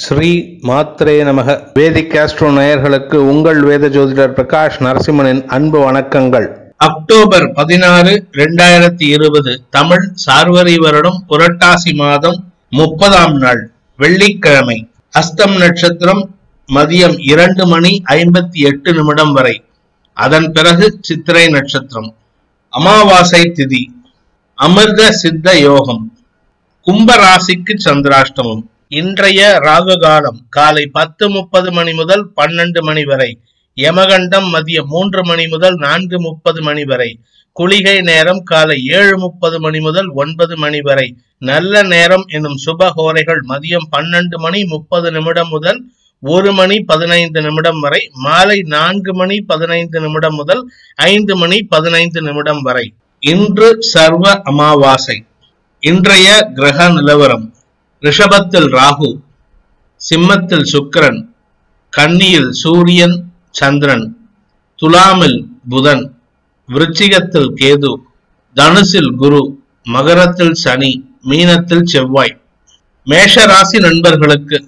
ஸ்ரீ மாத்ரே நமக வேதிக் ஆஸ்ட்ரோ நேயர்களுக்கு உங்கள் வேத ஜோதிடர் பிரகாஷ் நரசிம்மனின் அன்பு வணக்கங்கள் அக்டோபர் பதினாறு இரண்டாயிரத்தி இருபது தமிழ் சார்வரி வருடம் புரட்டாசி மாதம் முப்பதாம் நாள் வெள்ளிக்கிழமை அஸ்தம் நட்சத்திரம் மதியம் இரண்டு மணி ஐம்பத்தி எட்டு நிமிடம் வரை அதன் பிறகு சித்திரை நட்சத்திரம் அமாவாசை திதி அமிர்த சித்த யோகம் கும்ப ராசிக்கு சந்திராஷ்டமம் இன்றைய ராகு காலம் காலை பத்து முப்பது மணி முதல் பன்னெண்டு மணி வரை யமகண்டம் மதியம் மூன்று மணி முதல் நான்கு முப்பது மணி வரை குளிகை நேரம் காலை ஏழு முப்பது மணி முதல் ஒன்பது மணி வரை நல்ல நேரம் என்னும் சுபகோரைகள் மதியம் பன்னெண்டு மணி முப்பது நிமிடம் முதல் ஒரு மணி பதினைந்து நிமிடம் வரை மாலை நான்கு மணி பதினைந்து நிமிடம் முதல் ஐந்து மணி பதினைந்து நிமிடம் வரை இன்று சர்வ அமாவாசை இன்றைய கிரக நிலவரம் ரிஷபத்தில் ராகு சிம்மத்தில் சுக்கிரன் கன்னியில் சூரியன் சந்திரன் துலாமில் புதன் விருச்சிகத்தில் கேது தனுசில் குரு மகரத்தில் சனி மீனத்தில் செவ்வாய் மேஷ ராசி நண்பர்களுக்கு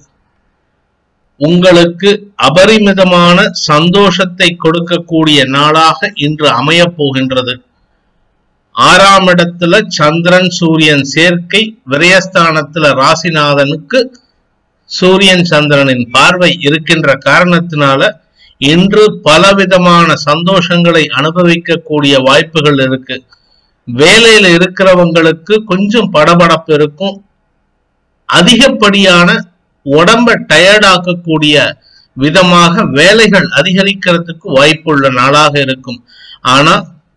உங்களுக்கு அபரிமிதமான சந்தோஷத்தை கொடுக்கக்கூடிய நாளாக இன்று அமையப் போகின்றது ஆறாம் இடத்துல சந்திரன் சூரியன் சேர்க்கை விரயஸ்தானத்துல ராசிநாதனுக்கு சூரியன் சந்திரனின் பார்வை இருக்கின்ற காரணத்தினால இன்று பலவிதமான சந்தோஷங்களை அனுபவிக்கக்கூடிய வாய்ப்புகள் இருக்கு வேலையில இருக்கிறவங்களுக்கு கொஞ்சம் படபடப்பு இருக்கும் அதிகப்படியான உடம்ப டயர்டாக்கக்கூடிய விதமாக வேலைகள் அதிகரிக்கிறதுக்கு வாய்ப்புள்ள நாளாக இருக்கும் ஆனா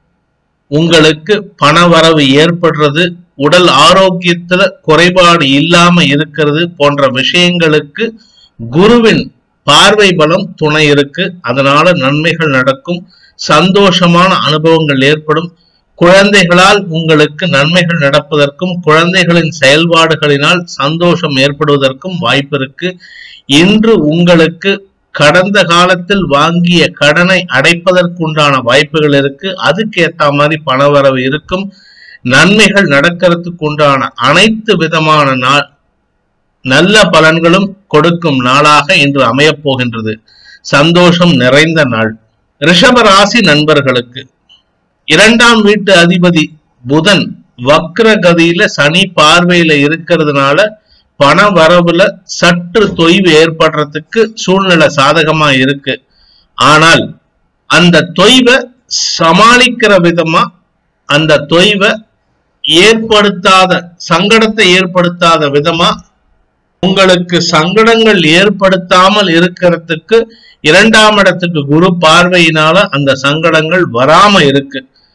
உங்களுக்கு பண வரவு ஏற்படுறது உடல் ஆரோக்கியத்துல குறைபாடு இல்லாம இருக்கிறது போன்ற விஷயங்களுக்கு குருவின் பார்வை பலம் துணை இருக்கு அதனால நன்மைகள் நடக்கும் சந்தோஷமான அனுபவங்கள் ஏற்படும் குழந்தைகளால் உங்களுக்கு நன்மைகள் நடப்பதற்கும் குழந்தைகளின் செயல்பாடுகளினால் சந்தோஷம் ஏற்படுவதற்கும் வாய்ப்பு இருக்கு இன்று உங்களுக்கு கடந்த காலத்தில் வாங்கிய கடனை அடைப்பதற்குண்டான வாய்ப்புகள் இருக்கு அதுக்கு ஏத்த மாதிரி பணவரவு இருக்கும் நன்மைகள் நடக்கிறதுக்கு உண்டான அனைத்து விதமான நாள் நல்ல பலன்களும் கொடுக்கும் நாளாக இன்று அமையப் போகின்றது சந்தோஷம் நிறைந்த நாள் ரிஷப ராசி நண்பர்களுக்கு இரண்டாம் வீட்டு அதிபதி புதன் வக்ர கதியில சனி பார்வையில இருக்கிறதுனால பண வரவுல சற்று தொய்வு ஏற்படுறதுக்கு சூழ்நிலை சாதகமா இருக்கு ஆனால் அந்த தொய்வை சமாளிக்கிற விதமா அந்த தொய்வை ஏற்படுத்தாத சங்கடத்தை ஏற்படுத்தாத விதமா உங்களுக்கு சங்கடங்கள் ஏற்படுத்தாமல் இருக்கிறதுக்கு இரண்டாம் இடத்துக்கு குரு பார்வையினால அந்த சங்கடங்கள் வராம இருக்கு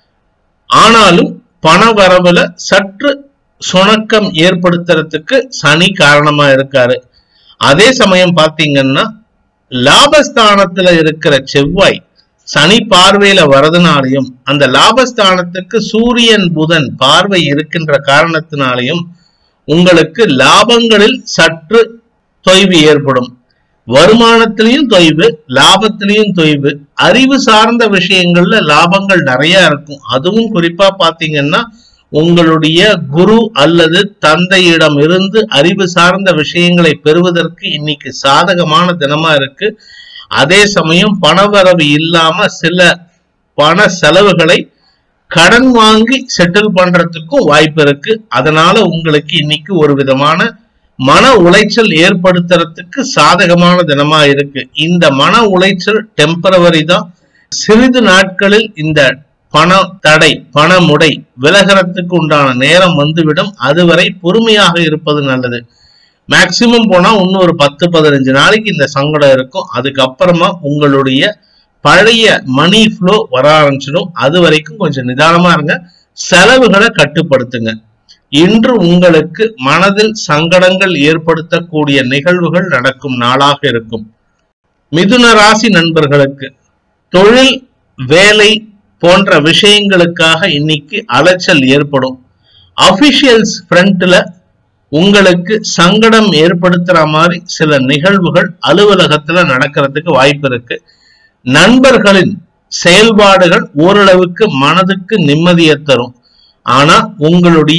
ஆனாலும் பண வரவுல சற்று சுணக்கம் ஏற்படுத்துறதுக்கு சனி காரணமா இருக்காரு அதே சமயம் பாத்தீங்கன்னா லாபஸ்தானத்துல இருக்கிற செவ்வாய் சனி பார்வையில வரதுனாலையும் அந்த லாபஸ்தானத்துக்கு சூரியன் புதன் பார்வை இருக்கின்ற காரணத்தினாலையும் உங்களுக்கு லாபங்களில் சற்று தொய்வு ஏற்படும் வருமானத்திலையும் தொய்வு லாபத்திலையும் தொய்வு அறிவு சார்ந்த விஷயங்கள்ல லாபங்கள் நிறைய இருக்கும் அதுவும் குறிப்பா பாத்தீங்கன்னா உங்களுடைய குரு அல்லது தந்தையிடம் இருந்து அறிவு சார்ந்த விஷயங்களை பெறுவதற்கு இன்னைக்கு சாதகமான தினமா இருக்கு அதே சமயம் பணவரவு இல்லாம சில பண செலவுகளை கடன் வாங்கி செட்டில் பண்றதுக்கும் வாய்ப்பு இருக்கு அதனால உங்களுக்கு இன்னைக்கு ஒரு விதமான மன உளைச்சல் ஏற்படுத்துறதுக்கு சாதகமான தினமா இருக்கு இந்த மன உளைச்சல் டெம்பரவரி தான் சிறிது நாட்களில் இந்த பண தடை பணமுடை விலகிறதுக்கு உண்டான நேரம் வந்துவிடும் அதுவரை பொறுமையாக இருப்பது நல்லது மேக்சிமம் போனா இன்னும் ஒரு பத்து பதினஞ்சு நாளைக்கு இந்த சங்கடம் இருக்கும் அதுக்கப்புறமா உங்களுடைய பழைய மணி ஃப்ளோ வர ஆரம்பிச்சிடும் அது வரைக்கும் கொஞ்சம் நிதானமா இருங்க செலவுகளை கட்டுப்படுத்துங்க இன்று உங்களுக்கு மனதில் சங்கடங்கள் ஏற்படுத்தக்கூடிய நிகழ்வுகள் நடக்கும் நாளாக இருக்கும் மிதுன ராசி நண்பர்களுக்கு தொழில் வேலை போன்ற விஷயங்களுக்காக இன்னைக்கு அலைச்சல் ஏற்படும் அபிஷியல்ஸ் ஃப்ரண்ட்ல உங்களுக்கு சங்கடம் ஏற்படுத்துற மாதிரி சில நிகழ்வுகள் அலுவலகத்துல நடக்கிறதுக்கு வாய்ப்பு இருக்கு நண்பர்களின் செயல்பாடுகள் ஓரளவுக்கு மனதுக்கு நிம்மதியை தரும் ஆனா உங்களுடைய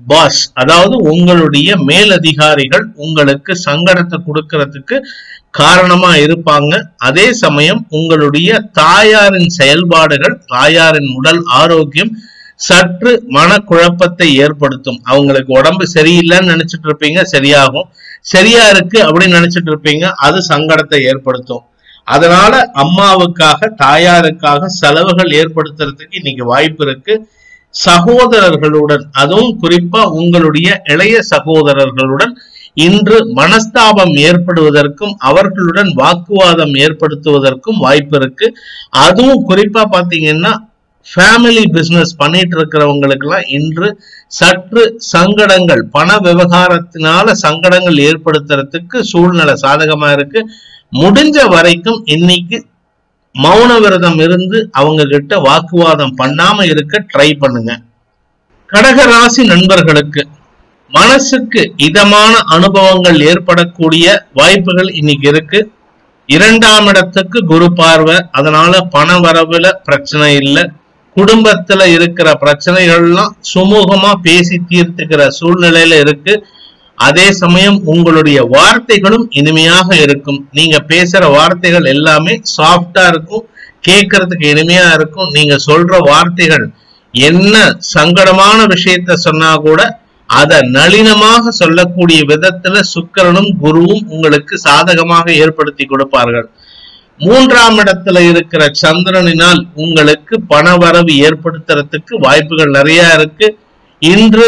பாஸ் அதாவது உங்களுடைய மேலதிகாரிகள் உங்களுக்கு சங்கடத்தை கொடுக்கறதுக்கு காரணமா இருப்பாங்க அதே சமயம் உங்களுடைய தாயாரின் செயல்பாடுகள் தாயாரின் உடல் ஆரோக்கியம் சற்று மனக்குழப்பத்தை ஏற்படுத்தும் அவங்களுக்கு உடம்பு சரியில்லைன்னு நினைச்சிட்டு இருப்பீங்க சரியாகும் சரியா இருக்கு அப்படின்னு நினைச்சிட்டு இருப்பீங்க அது சங்கடத்தை ஏற்படுத்தும் அதனால அம்மாவுக்காக தாயாருக்காக செலவுகள் ஏற்படுத்துறதுக்கு இன்னைக்கு வாய்ப்பு இருக்கு சகோதரர்களுடன் அதுவும் குறிப்பா உங்களுடைய இளைய சகோதரர்களுடன் இன்று மனஸ்தாபம் ஏற்படுவதற்கும் அவர்களுடன் வாக்குவாதம் ஏற்படுத்துவதற்கும் வாய்ப்பு இருக்கு அதுவும் குறிப்பா பாத்தீங்கன்னா ஃபேமிலி பிசினஸ் பண்ணிட்டு இருக்கிறவங்களுக்கெல்லாம் இன்று சற்று சங்கடங்கள் பண விவகாரத்தினால சங்கடங்கள் ஏற்படுத்துறதுக்கு சூழ்நிலை சாதகமா இருக்கு முடிஞ்ச வரைக்கும் இன்னைக்கு மௌன விரதம் இருந்து அவங்க கிட்ட வாக்குவாதம் பண்ணாம இருக்க ட்ரை பண்ணுங்க கடகராசி நண்பர்களுக்கு மனசுக்கு இதமான அனுபவங்கள் ஏற்படக்கூடிய வாய்ப்புகள் இன்னைக்கு இருக்கு இரண்டாம் இடத்துக்கு குரு பார்வை அதனால பண வரவுல பிரச்சனை இல்லை குடும்பத்துல இருக்கிற பிரச்சனைகள்லாம் சுமூகமா பேசி தீர்த்துக்கிற சூழ்நிலையில இருக்கு அதே சமயம் உங்களுடைய வார்த்தைகளும் இனிமையாக இருக்கும் நீங்க பேசுற வார்த்தைகள் எல்லாமே சாஃப்டா இருக்கும் கேட்கறதுக்கு இனிமையா இருக்கும் நீங்க சொல்ற வார்த்தைகள் என்ன சங்கடமான விஷயத்த சொன்னா கூட அத நளினமாக சொல்லக்கூடிய விதத்துல சுக்கிரனும் குருவும் உங்களுக்கு சாதகமாக ஏற்படுத்தி கொடுப்பார்கள் மூன்றாம் இடத்துல இருக்கிற சந்திரனினால் உங்களுக்கு பணவரவு ஏற்படுத்துறதுக்கு வாய்ப்புகள் நிறைய இருக்கு இன்று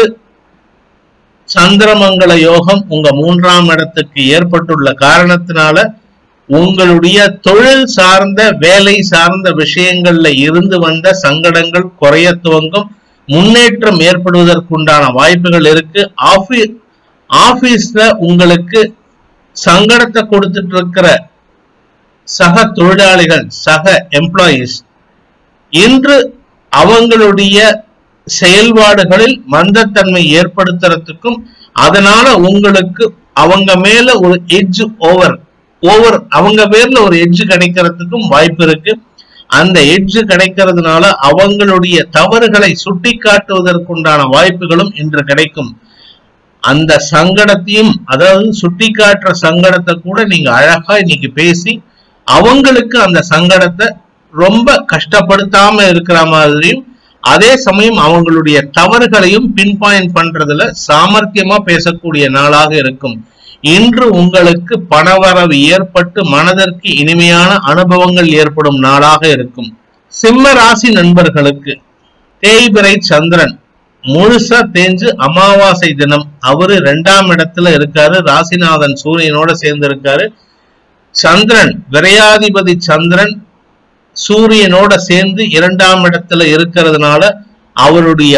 சந்திரமங்கல யோகம் உங்க மூன்றாம் இடத்துக்கு ஏற்பட்டுள்ள காரணத்தினால உங்களுடைய தொழில் சார்ந்த வேலை சார்ந்த விஷயங்கள்ல இருந்து வந்த சங்கடங்கள் குறைய துவங்கும் முன்னேற்றம் ஏற்படுவதற்குண்டான வாய்ப்புகள் இருக்கு ஆபீஸ் ஆபீஸ்ல உங்களுக்கு சங்கடத்தை கொடுத்துட்டு இருக்கிற சக தொழிலாளிகள் சக எம்ப்ளாயீஸ் இன்று அவங்களுடைய செயல்பாடுகளில் மந்தத்தன்மை ஏற்படுத்துறதுக்கும் அதனால உங்களுக்கு அவங்க மேல ஒரு எட்ஜ் ஓவர் ஓவர் அவங்க பேர்ல ஒரு எட்ஜ் கிடைக்கிறதுக்கும் வாய்ப்பு இருக்கு அந்த எட்ஜ் கிடைக்கிறதுனால அவங்களுடைய தவறுகளை சுட்டி காட்டுவதற்குண்டான வாய்ப்புகளும் இன்று கிடைக்கும் அந்த சங்கடத்தையும் அதாவது சுட்டி காட்டுற சங்கடத்தை கூட நீங்க அழகா இன்னைக்கு பேசி அவங்களுக்கு அந்த சங்கடத்தை ரொம்ப கஷ்டப்படுத்தாம இருக்கிற மாதிரியும் அதே சமயம் அவங்களுடைய தவறுகளையும் பின் பாயிண்ட் பண்றதுல சாமர்த்தியமா பேசக்கூடிய நாளாக இருக்கும் இன்று உங்களுக்கு பணவரவு ஏற்பட்டு மனதிற்கு இனிமையான அனுபவங்கள் ஏற்படும் நாளாக இருக்கும் சிம்ம ராசி நண்பர்களுக்கு தேய்பிரை சந்திரன் முழுசா தேஞ்சு அமாவாசை தினம் அவரு ரெண்டாம் இடத்துல இருக்காரு ராசிநாதன் சூரியனோட சேர்ந்து இருக்காரு சந்திரன் விரையாதிபதி சந்திரன் சூரியனோட சேர்ந்து இரண்டாம் இடத்துல இருக்கிறதுனால அவருடைய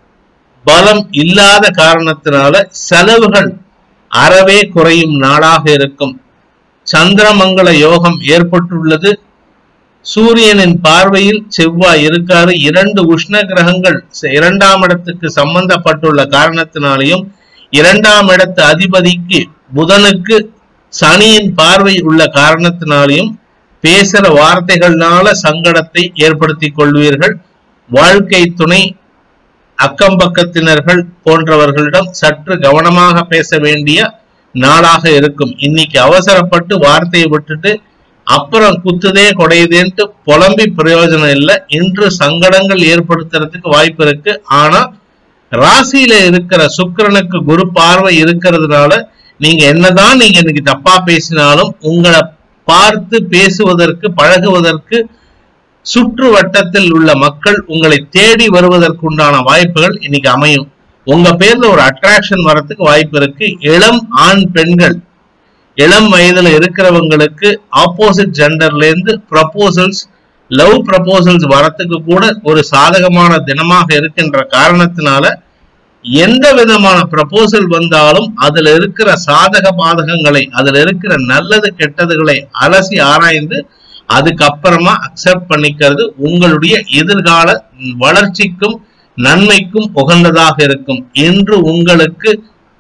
பலம் இல்லாத காரணத்தினால செலவுகள் அறவே குறையும் நாளாக இருக்கும் சந்திரமங்கல யோகம் ஏற்பட்டுள்ளது சூரியனின் பார்வையில் செவ்வாய் இருக்காரு இரண்டு உஷ்ண கிரகங்கள் இரண்டாம் இடத்துக்கு சம்பந்தப்பட்டுள்ள காரணத்தினாலையும் இரண்டாம் இடத்து அதிபதிக்கு புதனுக்கு சனியின் பார்வை உள்ள காரணத்தினாலையும் பேசுற வார்த்தைகள்னால சங்கடத்தை ஏற்படுத்தி கொள்வீர்கள் வாழ்க்கை துணை அக்கம் பக்கத்தினர்கள் போன்றவர்களிடம் சற்று கவனமாக பேச வேண்டிய நாளாக இருக்கும் இன்னைக்கு அவசரப்பட்டு வார்த்தையை விட்டுட்டு அப்புறம் குத்துதே கொடையுதேன்ட்டு புலம்பி பிரயோஜனம் இல்லை இன்று சங்கடங்கள் ஏற்படுத்துறதுக்கு வாய்ப்பு இருக்கு ஆனா ராசியில இருக்கிற சுக்கிரனுக்கு குரு பார்வை இருக்கிறதுனால நீங்க என்னதான் நீங்க இன்னைக்கு தப்பா பேசினாலும் உங்களை பார்த்து பேசுவதற்கு பழகுவதற்கு சுற்று வட்டத்தில் உள்ள மக்கள் உங்களை தேடி வருவதற்குண்டான வாய்ப்புகள் இன்னைக்கு அமையும் உங்க பேர்ல ஒரு அட்ராக்ஷன் வரத்துக்கு வாய்ப்பு இருக்கு இளம் ஆண் பெண்கள் இளம் வயதுல இருக்கிறவங்களுக்கு ஆப்போசிட் ஜெண்டர்ல இருந்து ப்ரப்போசல்ஸ் லவ் ப்ரப்போசல்ஸ் வரத்துக்கு கூட ஒரு சாதகமான தினமாக இருக்கின்ற காரணத்தினால எந்த விதமான ப்ரப்போசல் வந்தாலும் அதுல இருக்கிற சாதக பாதகங்களை அதுல இருக்கிற நல்லது கெட்டதுகளை அலசி ஆராய்ந்து அதுக்கப்புறமா அக்செப்ட் பண்ணிக்கிறது உங்களுடைய எதிர்கால வளர்ச்சிக்கும் நன்மைக்கும் உகந்ததாக இருக்கும் இன்று உங்களுக்கு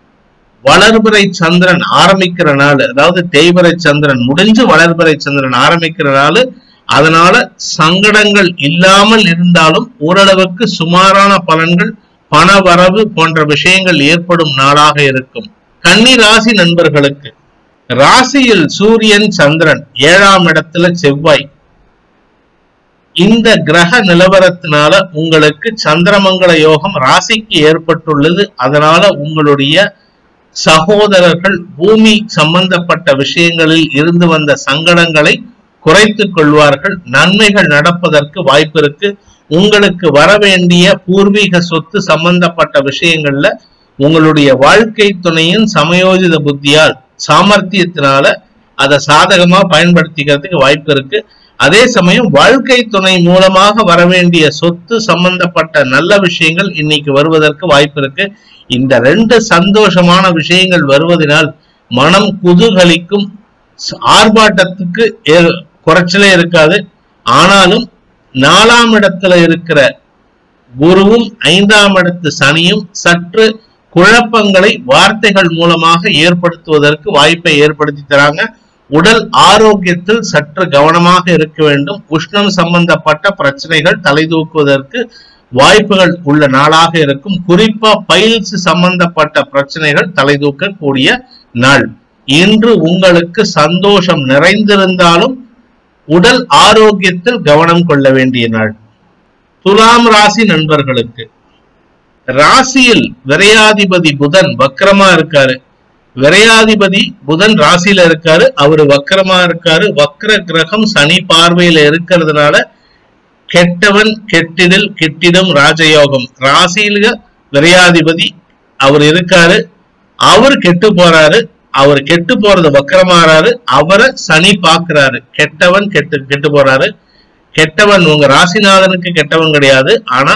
வளர்பிறை சந்திரன் ஆரம்பிக்கிற நாள் அதாவது தேய்பிறை சந்திரன் முடிஞ்சு வளர்பிறை சந்திரன் ஆரம்பிக்கிற நாள் அதனால சங்கடங்கள் இல்லாமல் இருந்தாலும் ஓரளவுக்கு சுமாரான பலன்கள் பணவரவு போன்ற விஷயங்கள் ஏற்படும் நாளாக இருக்கும் கன்னி ராசி நண்பர்களுக்கு ராசியில் சூரியன் சந்திரன் ஏழாம் இடத்துல செவ்வாய் இந்த கிரக நிலவரத்தினால உங்களுக்கு சந்திரமங்கல யோகம் ராசிக்கு ஏற்பட்டுள்ளது அதனால உங்களுடைய சகோதரர்கள் பூமி சம்பந்தப்பட்ட விஷயங்களில் இருந்து வந்த சங்கடங்களை குறைத்துக் கொள்வார்கள் நன்மைகள் நடப்பதற்கு வாய்ப்பு இருக்கு உங்களுக்கு வர வேண்டிய பூர்வீக சொத்து சம்பந்தப்பட்ட விஷயங்கள்ல உங்களுடைய வாழ்க்கை துணையின் சமயோஜித புத்தியால் சாமர்த்தியத்தினால அதை சாதகமா பயன்படுத்திக்கிறதுக்கு வாய்ப்பு இருக்கு அதே சமயம் வாழ்க்கை துணை மூலமாக வர வேண்டிய சொத்து சம்பந்தப்பட்ட நல்ல விஷயங்கள் இன்னைக்கு வருவதற்கு வாய்ப்பு இருக்கு இந்த ரெண்டு சந்தோஷமான விஷயங்கள் வருவதனால் மனம் குதூகலிக்கும் ச- ஆர்ப்பாட்டத்துக்கு ஏ- குறைச்சலே இருக்காது ஆனாலும் நாலாம் இடத்துல இருக்கிற குருவும் ஐந்தாம் இடத்து சனியும் சற்று குழப்பங்களை வார்த்தைகள் மூலமாக ஏற்படுத்துவதற்கு வாய்ப்பை ஏற்படுத்தி தராங்க உடல் ஆரோக்கியத்தில் சற்று கவனமாக இருக்க வேண்டும் உஷ்ணம் சம்பந்தப்பட்ட பிரச்சனைகள் தலை தூக்குவதற்கு வாய்ப்புகள் உள்ள நாளாக இருக்கும் குறிப்பா பைல்ஸ் சம்பந்தப்பட்ட பிரச்சனைகள் தலை தூக்கக்கூடிய நாள் இன்று உங்களுக்கு சந்தோஷம் நிறைந்திருந்தாலும் உடல் ஆரோக்கியத்தில் கவனம் கொள்ள வேண்டிய நாள் துலாம் ராசி நண்பர்களுக்கு ராசியில் விரையாதிபதி புதன் வக்கரமா இருக்காரு விரையாதிபதி புதன் ராசியில இருக்காரு அவரு வக்கரமா இருக்காரு வக்கர கிரகம் சனி பார்வையில இருக்கிறதுனால கெட்டவன் கெட்டிடில் கெட்டிடும் ராஜயோகம் ராசியில விரையாதிபதி அவர் இருக்காரு அவர் கெட்டு போறாரு அவர் கெட்டு போறது வக்கரமாறாரு அவரை சனி பாக்குறாரு கெட்டவன் கெட்டு கெட்டு போறாரு கெட்டவன் உங்க ராசிநாதனுக்கு கெட்டவன் கிடையாது ஆனா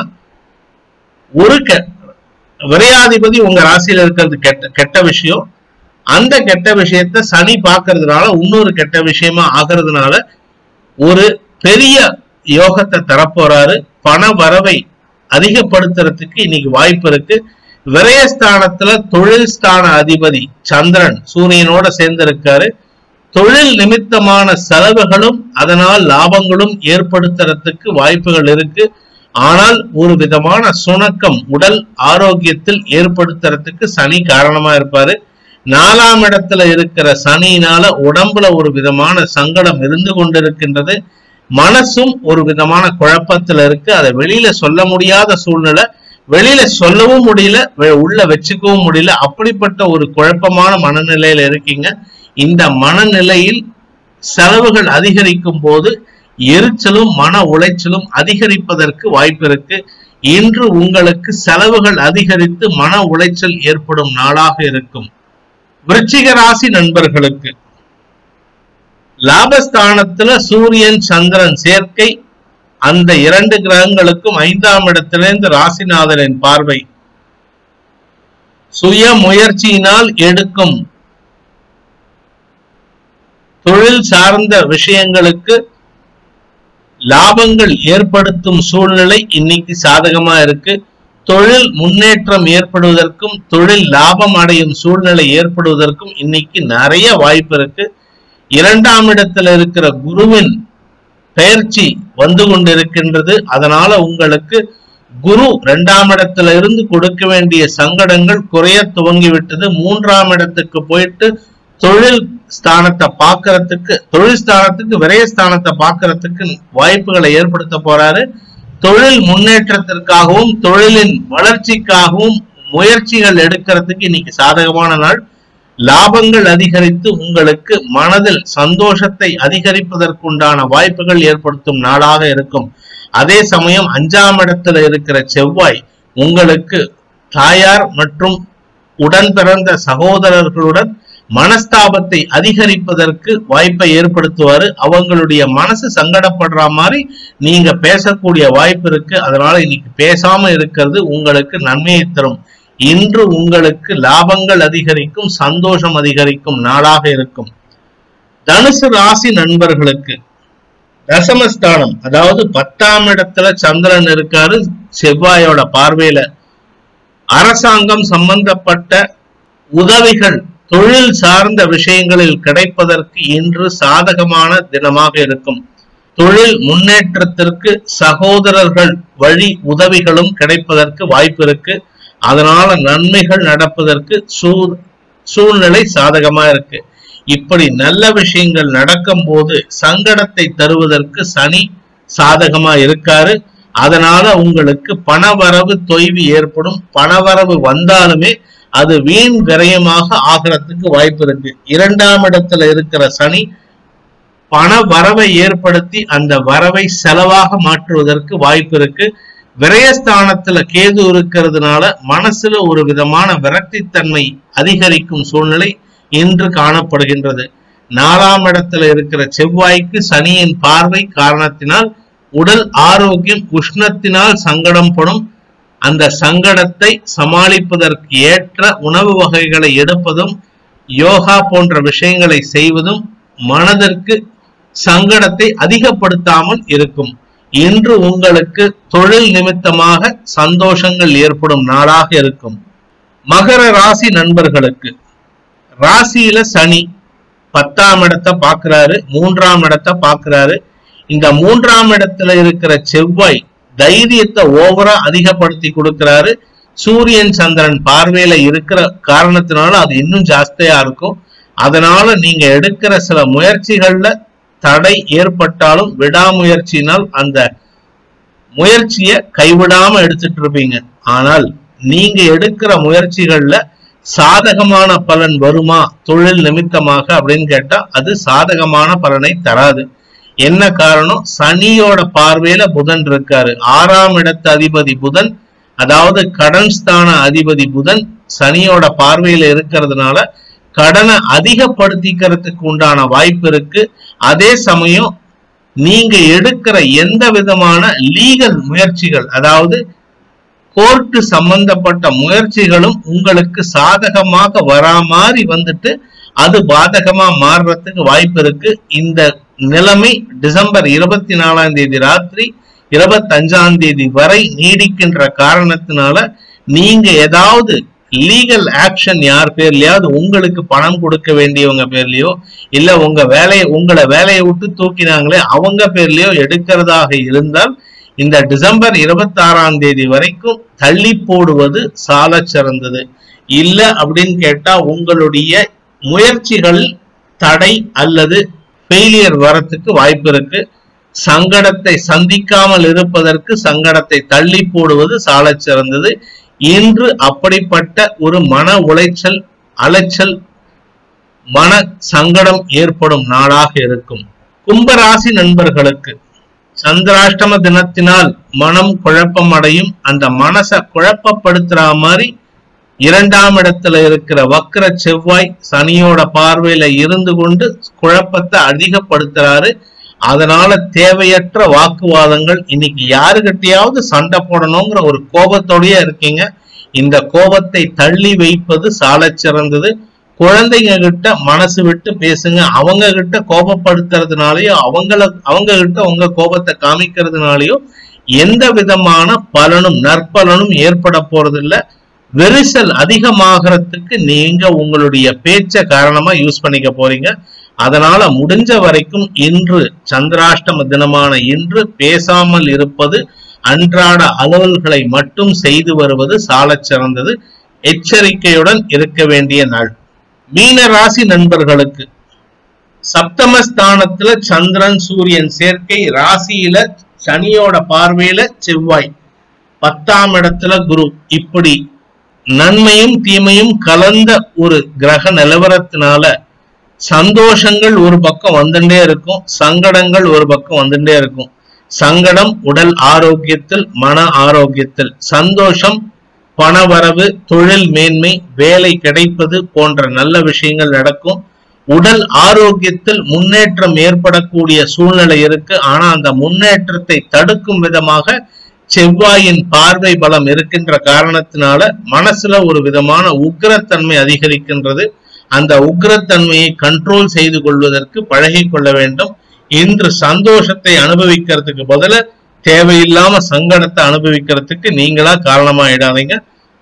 ஒரு கெ விரையாதிபதி உங்க ராசியில இருக்கிறது கெட்ட கெட்ட விஷயம் அந்த கெட்ட விஷயத்த சனி பார்க்கறதுனால இன்னொரு கெட்ட விஷயமா ஆகிறதுனால ஒரு பெரிய யோகத்தை தரப்போறாரு பண வரவை அதிகப்படுத்துறதுக்கு இன்னைக்கு வாய்ப்பு இருக்கு விரயஸ்தானத்துல தொழில் ஸ்தான அதிபதி சந்திரன் சூரியனோட சேர்ந்து இருக்காரு தொழில் நிமித்தமான செலவுகளும் அதனால் லாபங்களும் ஏற்படுத்துறதுக்கு வாய்ப்புகள் இருக்கு ஆனால் ஒரு விதமான சுணக்கம் உடல் ஆரோக்கியத்தில் ஏற்படுத்துறதுக்கு சனி காரணமா இருப்பாரு நாலாம் இடத்துல இருக்கிற சனியினால உடம்புல ஒரு விதமான சங்கடம் இருந்து கொண்டிருக்கின்றது மனசும் ஒரு விதமான குழப்பத்துல இருக்கு அதை வெளியில சொல்ல முடியாத சூழ்நிலை வெளியில சொல்லவும் முடியல வெ- உள்ள வச்சுக்கவும் முடியல அப்படிப்பட்ட ஒரு குழப்பமான மனநிலையில இருக்கீங்க இந்த மனநிலையில் செலவுகள் அதிகரிக்கும் போது எரிச்சலும் மன உளைச்சலும் அதிகரிப்பதற்கு வாய்ப்பு இருக்கு இன்று உங்களுக்கு செலவுகள் அதிகரித்து மன உளைச்சல் ஏற்படும் நாளாக இருக்கும் விருச்சிக ராசி நண்பர்களுக்கு லாபஸ்தானத்துல சூரியன் சந்திரன் சேர்க்கை அந்த இரண்டு கிரகங்களுக்கும் ஐந்தாம் இடத்திலிருந்து ராசிநாதனின் பார்வை சுய முயற்சியினால் எடுக்கும் தொழில் சார்ந்த விஷயங்களுக்கு லாபங்கள் ஏற்படுத்தும் சூழ்நிலை இன்னைக்கு சாதகமா இருக்கு தொழில் முன்னேற்றம் ஏற்படுவதற்கும் தொழில் லாபம் அடையும் சூழ்நிலை ஏற்படுவதற்கும் இன்னைக்கு நிறைய வாய்ப்பு இருக்கு இரண்டாம் இடத்துல இருக்கிற குருவின் பெயர்ச்சி வந்து கொண்டிருக்கின்றது அதனால உங்களுக்கு குரு இரண்டாம் இடத்துல இருந்து கொடுக்க வேண்டிய சங்கடங்கள் குறைய துவங்கிவிட்டது மூன்றாம் இடத்துக்கு போயிட்டு தொழில் ஸ்தானத்தை பார்க்கறதுக்கு தொழில் ஸ்தானத்துக்கு விரயஸ்தானத்தை பார்க்கறதுக்கு வாய்ப்புகளை ஏற்படுத்த போறாரு தொழில் முன்னேற்றத்திற்காகவும் தொழிலின் வளர்ச்சிக்காகவும் முயற்சிகள் எடுக்கிறதுக்கு இன்னைக்கு சாதகமான நாள் லாபங்கள் அதிகரித்து உங்களுக்கு மனதில் சந்தோஷத்தை அதிகரிப்பதற்குண்டான வாய்ப்புகள் ஏற்படுத்தும் நாளாக இருக்கும் அதே சமயம் அஞ்சாம் இடத்துல இருக்கிற செவ்வாய் உங்களுக்கு தாயார் மற்றும் உடன் பிறந்த சகோதரர்களுடன் மனஸ்தாபத்தை அதிகரிப்பதற்கு வாய்ப்பை ஏற்படுத்துவாரு அவங்களுடைய மனசு சங்கடப்படுற மாதிரி நீங்க பேசக்கூடிய வாய்ப்பு இருக்கு அதனால இன்னைக்கு பேசாம இருக்கிறது உங்களுக்கு நன்மையை தரும் இன்று உங்களுக்கு லாபங்கள் அதிகரிக்கும் சந்தோஷம் அதிகரிக்கும் நாளாக இருக்கும் தனுசு ராசி நண்பர்களுக்கு தசமஸ்தானம் அதாவது பத்தாம் இடத்துல சந்திரன் இருக்காரு செவ்வாயோட பார்வையில அரசாங்கம் சம்பந்தப்பட்ட உதவிகள் தொழில் சார்ந்த விஷயங்களில் கிடைப்பதற்கு இன்று சாதகமான தினமாக இருக்கும் தொழில் முன்னேற்றத்திற்கு சகோதரர்கள் வழி உதவிகளும் கிடைப்பதற்கு வாய்ப்பு இருக்கு அதனால நன்மைகள் நடப்பதற்கு சூ சூழ்நிலை சாதகமா இருக்கு இப்படி நல்ல விஷயங்கள் நடக்கும் போது சங்கடத்தை தருவதற்கு சனி சாதகமா இருக்காரு அதனால உங்களுக்கு பணவரவு தொய்வு ஏற்படும் பணவரவு வந்தாலுமே அது வீண் விரயமாக ஆகிறதுக்கு வாய்ப்பு இருக்கு இரண்டாம் இடத்துல இருக்கிற சனி பண வரவை ஏற்படுத்தி அந்த வரவை செலவாக மாற்றுவதற்கு வாய்ப்பு இருக்கு விரயஸ்தானத்துல கேது இருக்கிறதுனால மனசுல ஒரு விதமான விரக்தித்தன்மை அதிகரிக்கும் சூழ்நிலை இன்று காணப்படுகின்றது நாலாம் இடத்துல இருக்கிற செவ்வாய்க்கு சனியின் பார்வை காரணத்தினால் உடல் ஆரோக்கியம் உஷ்ணத்தினால் சங்கடம் படும் அந்த சங்கடத்தை சமாளிப்பதற்கு ஏற்ற உணவு வகைகளை எடுப்பதும் யோகா போன்ற விஷயங்களை செய்வதும் மனதிற்கு சங்கடத்தை அதிகப்படுத்தாமல் இருக்கும் இன்று உங்களுக்கு தொழில் நிமித்தமாக சந்தோஷங்கள் ஏற்படும் நாளாக இருக்கும் மகர ராசி நண்பர்களுக்கு ராசியில சனி பத்தாம் இடத்தை பார்க்கிறாரு மூன்றாம் இடத்தை பார்க்கிறாரு இந்த மூன்றாம் இடத்துல இருக்கிற செவ்வாய் தைரியத்தை ஓவரா அதிகப்படுத்தி கொடுக்கிறாரு சூரியன் சந்திரன் பார்வையில இருக்கிற காரணத்தினால அது இன்னும் ஜாஸ்தியா இருக்கும் அதனால நீங்க எடுக்கிற சில முயற்சிகள்ல தடை ஏற்பட்டாலும் விடாமுயற்சியினால் அந்த முயற்சியை கைவிடாம எடுத்துட்டு இருப்பீங்க ஆனால் நீங்க எடுக்கிற முயற்சிகள்ல சாதகமான பலன் வருமா தொழில் நிமித்தமாக அப்படின்னு கேட்டா அது சாதகமான பலனை தராது என்ன காரணம் சனியோட பார்வையில புதன் இருக்காரு ஆறாம் இடத்து அதிபதி புதன் அதாவது கடன் ஸ்தான அதிபதி புதன் சனியோட பார்வையில இருக்கிறதுனால கடனை அதிகப்படுத்திக்கிறதுக்கு உண்டான வாய்ப்பு இருக்கு அதே சமயம் நீங்க எடுக்கிற எந்த விதமான லீகல் முயற்சிகள் அதாவது கோர்ட்டு சம்பந்தப்பட்ட முயற்சிகளும் உங்களுக்கு சாதகமாக வரா மாதிரி வந்துட்டு அது பாதகமா மாறுறதுக்கு வாய்ப்பு இருக்கு இந்த நிலைமை டிசம்பர் இருபத்தி நாலாம் தேதி ராத்திரி இருபத்தஞ்சாம் தேதி வரை நீடிக்கின்ற காரணத்தினால நீங்க ஏதாவது லீகல் ஆக்ஷன் யார் பேர்லயாவது உங்களுக்கு பணம் கொடுக்க வேண்டியவங்க பேர்லயோ இல்ல உங்க வேலையை உங்களை வேலையை விட்டு தூக்கினாங்களே அவங்க பேர்லயோ எடுக்கிறதாக இருந்தால் இந்த டிசம்பர் இருபத்தி ஆறாம் தேதி வரைக்கும் தள்ளி போடுவது சால சிறந்தது இல்ல அப்படின்னு கேட்டா உங்களுடைய முயற்சிகள் தடை அல்லது ஃபெயிலியர் வரத்துக்கு வாய்ப்பு இருக்கு சங்கடத்தை சந்திக்காமல் இருப்பதற்கு சங்கடத்தை தள்ளி போடுவது சால சிறந்தது இன்று அப்படிப்பட்ட ஒரு மன உளைச்சல் அலைச்சல் மன சங்கடம் ஏற்படும் நாளாக இருக்கும் கும்பராசி நண்பர்களுக்கு சந்திராஷ்டம தினத்தினால் மனம் குழப்பம் அடையும் அந்த மனசை குழப்பப்படுத்துற மாதிரி இரண்டாம் இடத்துல இருக்கிற வக்கர செவ்வாய் சனியோட பார்வையில இருந்து கொண்டு குழப்பத்தை அதிகப்படுத்துறாரு அதனால தேவையற்ற வாக்குவாதங்கள் இன்னைக்கு யாருகிட்டயாவது சண்டை போடணுங்கிற ஒரு கோபத்தோடயே இருக்கீங்க இந்த கோபத்தை தள்ளி வைப்பது சாலச் சிறந்தது குழந்தைங்க கிட்ட மனசு விட்டு பேசுங்க அவங்க கிட்ட கோபப்படுத்துறதுனாலயோ அவங்கள அவங்க கிட்ட உங்க கோபத்தை காமிக்கிறதுனாலயோ எந்த விதமான பலனும் நற்பலனும் ஏற்பட போறதில்ல வெரிசல் அதிகமாகறதுக்கு நீங்க உங்களுடைய பேச்ச காரணமா யூஸ் பண்ணிக்க போறீங்க அதனால முடிஞ்ச வரைக்கும் இன்று சந்திராஷ்டம தினமான இன்று பேசாமல் இருப்பது அன்றாட அலுவல்களை மட்டும் செய்து வருவது சாலச் சிறந்தது எச்சரிக்கையுடன் இருக்க வேண்டிய நாள் மீன ராசி நண்பர்களுக்கு சப்தமஸ்தானத்துல சந்திரன் சூரியன் சேர்க்கை ராசியில சனியோட பார்வையில செவ்வாய் பத்தாம் இடத்துல குரு இப்படி நன்மையும் தீமையும் கலந்த ஒரு கிரக நிலவரத்தினால சந்தோஷங்கள் ஒரு பக்கம் வந்துட்டே இருக்கும் சங்கடங்கள் ஒரு பக்கம் வந்துட்டே இருக்கும் சங்கடம் உடல் ஆரோக்கியத்தில் மன ஆரோக்கியத்தில் சந்தோஷம் பணவரவு தொழில் மேன்மை வேலை கிடைப்பது போன்ற நல்ல விஷயங்கள் நடக்கும் உடல் ஆரோக்கியத்தில் முன்னேற்றம் ஏற்படக்கூடிய சூழ்நிலை இருக்கு ஆனா அந்த முன்னேற்றத்தை தடுக்கும் விதமாக செவ்வாயின் பார்வை பலம் இருக்கின்ற காரணத்தினால மனசுல ஒரு விதமான உக்கிரத்தன்மை அதிகரிக்கின்றது அந்த உக்கிரத்தன்மையை கண்ட்ரோல் செய்து கொள்வதற்கு பழகி கொள்ள வேண்டும் இன்று சந்தோஷத்தை அனுபவிக்கிறதுக்கு பதிலா தேவையில்லாம சங்கடத்தை அனுபவிக்கிறதுக்கு நீங்களா காரணமாயிடாதீங்க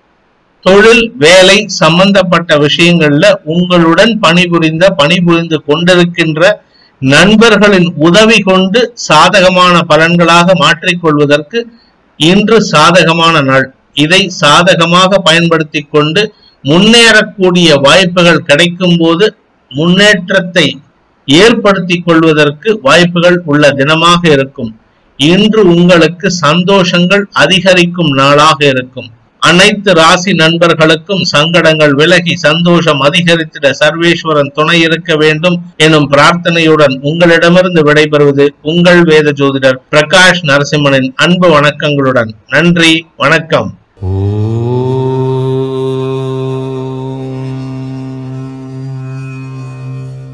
தொழில் வேலை சம்பந்தப்பட்ட விஷயங்கள்ல உங்களுடன் பணிபுரிந்த பணிபுரிந்து கொண்டிருக்கின்ற நண்பர்களின் உதவி கொண்டு சாதகமான பலன்களாக மாற்றிக்கொள்வதற்கு இன்று சாதகமான நாள் இதை சாதகமாக பயன்படுத்திக் கொண்டு முன்னேறக்கூடிய வாய்ப்புகள் கிடைக்கும் போது முன்னேற்றத்தை ஏற்படுத்திக் கொள்வதற்கு வாய்ப்புகள் உள்ள தினமாக இருக்கும் இன்று உங்களுக்கு சந்தோஷங்கள் அதிகரிக்கும் நாளாக இருக்கும் அனைத்து ராசி நண்பர்களுக்கும் சங்கடங்கள் விலகி சந்தோஷம் அதிகரித்திட சர்வேஸ்வரன் துணை இருக்க வேண்டும் எனும் பிரார்த்தனையுடன் உங்களிடமிருந்து விடைபெறுவது உங்கள் வேத ஜோதிடர் பிரகாஷ் நரசிம்மனின் அன்பு வணக்கங்களுடன் நன்றி வணக்கம் ஓம்